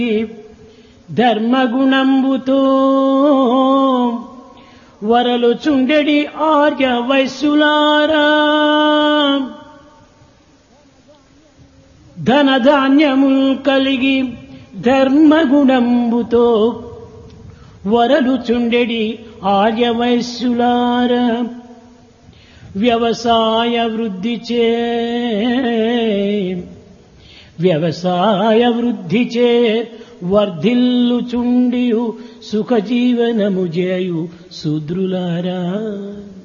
ధర్మగుణంబుతో వరలు చుండెడి ఆర్య వైశ్యులారా ధనధాన్యముల్ కలిగి ధర్మగుణంబుతో వరలు చుండెడి ఆర్య వైశ్యులారా వ్యవసాయ వృద్ధి చే వ్యవసాయ వృద్ధి చే వర్ధిల్లు చుండియు సుఖజీవనము చేయు శూద్రులారా